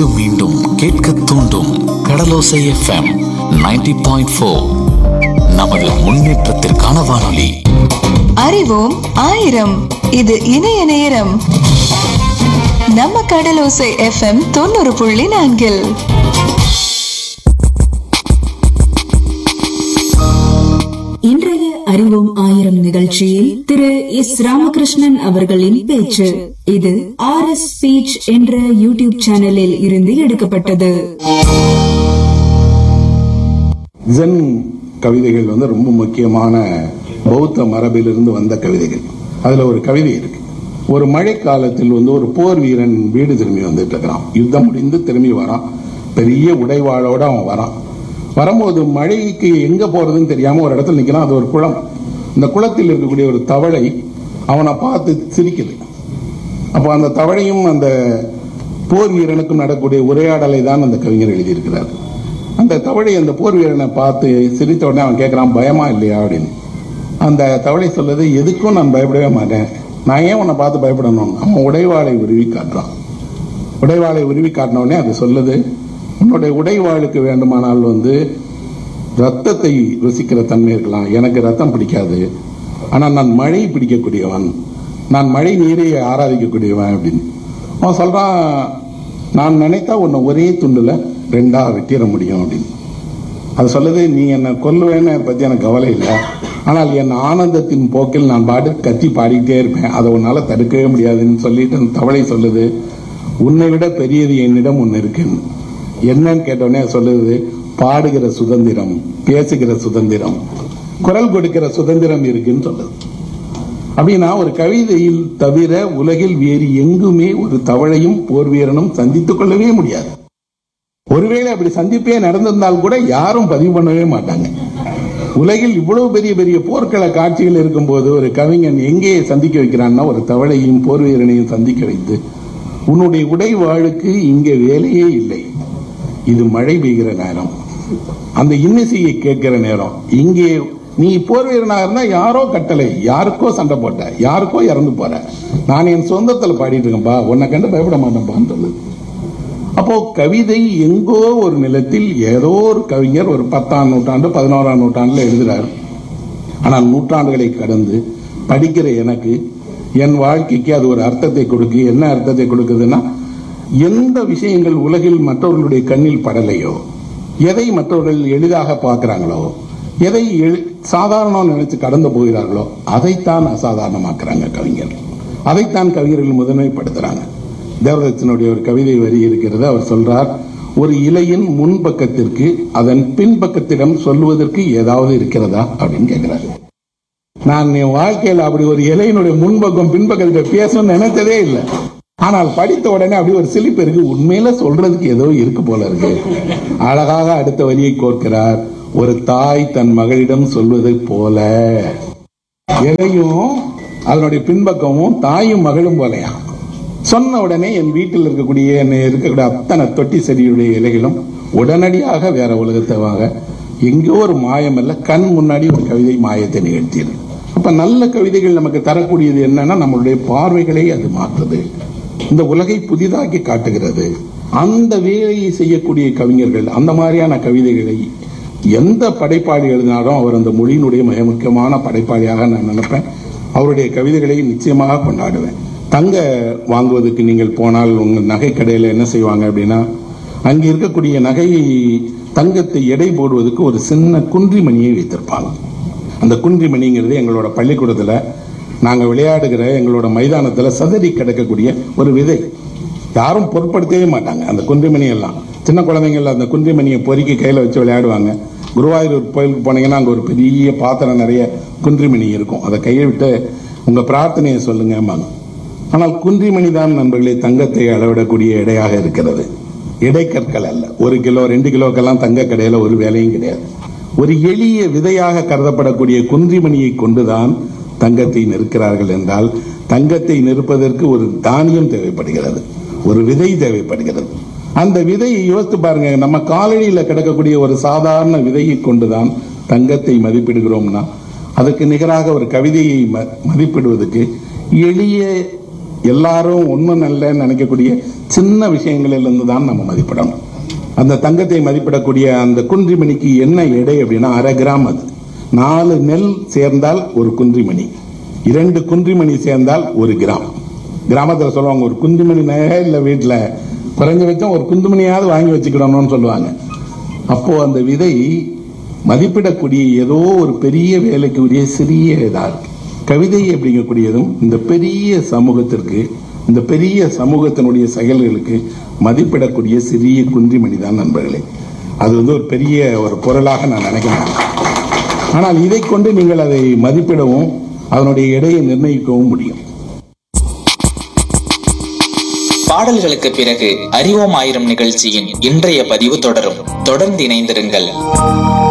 மீண்டும் மீண்டும் கேட்க தூண்டும் கடலோசை எஃப்எம் 90.4 பாயிண்ட் ஃபோர் நமது முன்னேற்றத்திற்கான வானொலி அறிவோம் ஆயிரம் இது இணைய நேரம் நம்ம கடலோசை எஃப்எம் தொண்ணூறு புள்ளி நான்கில் இன்றைய அறிவோம் ஆயிரம் நிகழ்ச்சியில் திரு எஸ் ராமகிருஷ்ணன் அவர்களின் பேச்சு இது ஆர் எஸ் ஸ்பீச் என்ற யூடியூப் சேனலில் இருந்து எடுக்கப்பட்டது ஜென் கவிதைகள் வந்து ரொம்ப முக்கியமான பௌத்த மரபிலிருந்து வந்த கவிதைகள் அதுல ஒரு கவிதை இருக்கு ஒரு மழை காலத்தில் வந்து ஒரு போர் வீரன் வீடு திரும்பி வந்துட்டு இருக்கிறான் யுத்தம் முடிந்து திரும்பி வரான் பெரிய உடைவாளோட அவன் வரான் வரும்போது மழைக்கு எங்க போறதுன்னு தெரியாம ஒரு இடத்துல நிக்கிறான் அது ஒரு குளம் இந்த குளத்தில் இருக்கக்கூடிய ஒரு தவளை அவனை பார்த்து சிரிக்குது அப்போ அந்த தவளையும் அந்த போர் வீரனுக்கும் நடக்கக்கூடிய உரையாடலை தான் அந்த கவிஞர் எழுதியிருக்கிறார் அந்த தவளை அந்த போர் வீரனை பார்த்து சிரித்த உடனே அவன் கேட்கறான் பயமா இல்லையா அப்படின்னு அந்த தவளை சொல்லுது எதுக்கும் நான் பயப்படவே மாட்டேன் நான் ஏன் உன்னை பார்த்து பயப்படணும் அவன் உடைவாளை உருவி காட்டுறான் உடைவாளை உருவி காட்டின உடனே அது சொல்லுது உன்னுடைய உடைவாளுக்கு வேண்டுமானால் வந்து ரத்தத்தை ருசிக்கிற தன்மை இருக்கலாம் எனக்கு ரத்தம் பிடிக்காது ஆனால் நான் மழை பிடிக்கக்கூடியவன் நான் மழை நீரை ஆராதிக்கக்கூடியவன் அப்படின்னு அவன் சொல்றான் நான் நினைத்தா உன்னை ஒரே துண்டுல ரெண்டா வெட்டிட முடியும் அப்படின்னு அது சொல்லுது நீ என்னை கொல்லுவேன்னு பத்தி எனக்கு கவலை இல்லை ஆனால் என் ஆனந்தத்தின் போக்கில் நான் பாட்டு கத்தி பாடிக்கிட்டே இருப்பேன் அதை உன்னால தடுக்கவே முடியாதுன்னு சொல்லிட்டு அந்த தவளை சொல்லுது உன்னை விட பெரியது என்னிடம் ஒன்று இருக்குன்னு என்னன்னு கேட்டோடனே அது சொல்லுது பாடுகிற சுதந்திரம் பேசுகிற சுதந்திரம் குரல் கொடுக்கிற சுதந்திரம் இருக்குன்னு சொல்லுது அப்படின்னா ஒரு கவிதையில் தவிர உலகில் வேறு எங்குமே ஒரு தவளையும் போர் வீரனும் சந்தித்துக் கொள்ளவே முடியாது ஒருவேளை அப்படி சந்திப்பே நடந்திருந்தால் கூட யாரும் பதிவு பண்ணவே மாட்டாங்க உலகில் இவ்வளவு பெரிய பெரிய போர்க்கள காட்சிகள் இருக்கும்போது ஒரு கவிஞன் எங்கே சந்திக்க வைக்கிறான்னா ஒரு தவளையும் போர் வீரனையும் சந்திக்க வைத்து உன்னுடைய உடை வாழுக்கு இங்கே வேலையே இல்லை இது மழை பெய்கிற நேரம் அந்த இன்னிசையை கேட்கிற நேரம் இங்கே நீ போர் வீரனா இருந்தா யாரோ கட்டளை யாருக்கோ சண்டை போட்ட யாருக்கோ இறந்து போற நான் என் சொந்தத்துல பாடிட்டு இருக்கேன்பா உன்னை கண்டு பயப்பட மாட்டேன்பான்னு சொல்லுது அப்போ கவிதை எங்கோ ஒரு நிலத்தில் ஏதோ ஒரு கவிஞர் ஒரு பத்தாம் நூற்றாண்டு பதினோராம் நூற்றாண்டுல எழுதுறார் ஆனால் நூற்றாண்டுகளை கடந்து படிக்கிற எனக்கு என் வாழ்க்கைக்கு அது ஒரு அர்த்தத்தை கொடுக்கு என்ன அர்த்தத்தை கொடுக்குதுன்னா எந்த விஷயங்கள் உலகில் மற்றவர்களுடைய கண்ணில் படலையோ எதை மற்றவர்கள் எளிதாக பார்க்கிறாங்களோ எதை எளி- சாதாரணம் நினைச்சு கடந்து போகிறார்களோ அதைத்தான் அசாதாரணமாக்குறாங்க கவிஞர் அதைத்தான் கவிஞர்கள் முதன்மைப்படுத்துறாங்க தேவதச்சனுடைய ஒரு கவிதை வரி இருக்கிறது அவர் சொல்றார் ஒரு இலையின் முன்பக்கத்திற்கு அதன் பின்பக்கத்திடம் சொல்லுவதற்கு ஏதாவது இருக்கிறதா அப்படின்னு கேட்கிறாரு நான் என் வாழ்க்கையில அப்படி ஒரு இலையினுடைய முன்பக்கம் பின்பக்கத்திட்ட பேசணும்னு நினைச்சதே இல்லை ஆனால் படித்த உடனே அப்படி ஒரு சிலிப்பு இருக்கு உண்மையில சொல்றதுக்கு ஏதோ இருக்கு போல இருக்கு அழகாக அடுத்த வரியை கோர்க்கிறார் ஒரு தாய் தன் மகளிடம் சொல்வதை போல இலையும் அதனுடைய பின்பக்கமும் தாயும் மகளும் போலையா சொன்ன உடனே என் வீட்டில் இருக்கக்கூடிய என்னை இருக்கக்கூடிய அத்தனை தொட்டி செடியுடைய இலைகளும் உடனடியாக வேற உலகத்தை வாங்க எங்கேயோ ஒரு மாயம் அல்ல கண் முன்னாடி ஒரு கவிதை மாயத்தை நிகழ்த்தியது அப்ப நல்ல கவிதைகள் நமக்கு தரக்கூடியது என்னன்னா நம்மளுடைய பார்வைகளை அது மாற்றுது இந்த உலகை புதிதாக்கி காட்டுகிறது அந்த வேலையை செய்யக்கூடிய கவிஞர்கள் அந்த மாதிரியான கவிதைகளை எந்த படைப்பாளி எழுதினாலும் அவர் அந்த மொழியினுடைய மிக முக்கியமான படைப்பாளியாக நான் நினைப்பேன் அவருடைய கவிதைகளை நிச்சயமாக கொண்டாடுவேன் தங்க வாங்குவதற்கு நீங்கள் போனால் உங்கள் நகை கடையில் என்ன செய்வாங்க அப்படின்னா அங்கே இருக்கக்கூடிய நகை தங்கத்தை எடை போடுவதற்கு ஒரு சின்ன குன்றிமணியை வைத்திருப்பாங்க அந்த குன்றிமணிங்கிறது எங்களோட பள்ளிக்கூடத்தில் நாங்கள் விளையாடுகிற எங்களோட மைதானத்தில் சதறி கிடக்கக்கூடிய ஒரு விதை யாரும் பொருட்படுத்தவே மாட்டாங்க அந்த குன்றிமணி எல்லாம் சின்ன குழந்தைங்கள அந்த குன்றிமணியை பொறுக்கி கையில் வச்சு விளையாடுவாங்க குருவாயூர் கோயிலுக்கு போனீங்கன்னா அங்கே ஒரு பெரிய பாத்திரம் நிறைய குன்றிமணி இருக்கும் அதை கையை விட்டு உங்கள் பிரார்த்தனையை சொல்லுங்கம்பாங்க ஆனால் குன்றிமணி தான் நண்பர்களே தங்கத்தை அளவிடக்கூடிய எடையாக இருக்கிறது இடைக்கற்கள் அல்ல ஒரு கிலோ ரெண்டு கிலோக்கெல்லாம் தங்க கடையில ஒரு வேலையும் கிடையாது ஒரு எளிய விதையாக கருதப்படக்கூடிய குன்றிமணியை கொண்டுதான் தங்கத்தை நிற்கிறார்கள் என்றால் தங்கத்தை நிற்பதற்கு ஒரு தானியம் தேவைப்படுகிறது ஒரு விதை தேவைப்படுகிறது அந்த விதையை யோசித்து பாருங்க நம்ம காலடியில கிடக்கக்கூடிய ஒரு சாதாரண விதையை கொண்டுதான் தங்கத்தை மதிப்பிடுகிறோம்னா அதுக்கு நிகராக ஒரு கவிதையை ம- மதிப்பிடுவதற்கு எளிய எல்லாரும் ஒன்றும் நல்லன்னு நினைக்கக்கூடிய சின்ன விஷயங்களிலிருந்து தான் நம்ம மதிப்பிடணும் அந்த தங்கத்தை மதிப்பிடக்கூடிய அந்த குன்றிமணிக்கு என்ன எடை அப்படின்னா அரை கிராம் அது நாலு நெல் சேர்ந்தால் ஒரு குன்றிமணி இரண்டு குன்றிமணி சேர்ந்தால் ஒரு கிராம் கிராமத்தில் சொல்லுவாங்க ஒரு குன்றிமணி நகை இல்லை வீட்டில் குறைஞ்சபட்சம் ஒரு குந்துமணியாவது வாங்கி வச்சுக்கிடணும்னு சொல்லுவாங்க அப்போ அந்த விதை மதிப்பிடக்கூடிய ஏதோ ஒரு பெரிய வேலைக்கு உரிய சிறிய இதா இருக்கு கவிதை அப்படிங்கக்கூடியதும் இந்த பெரிய சமூகத்திற்கு இந்த பெரிய சமூகத்தினுடைய செயல்களுக்கு மதிப்பிடக்கூடிய சிறிய குன்றிமணி தான் நண்பர்களே அது வந்து ஒரு பெரிய ஒரு பொருளாக நான் நினைக்கிறேன் ஆனால் இதை கொண்டு நீங்கள் அதை மதிப்பிடவும் அதனுடைய எடையை நிர்ணயிக்கவும் முடியும் பாடல்களுக்கு பிறகு அறிவோம் ஆயிரம் நிகழ்ச்சியின் இன்றைய பதிவு தொடரும் தொடர்ந்து இணைந்திருங்கள்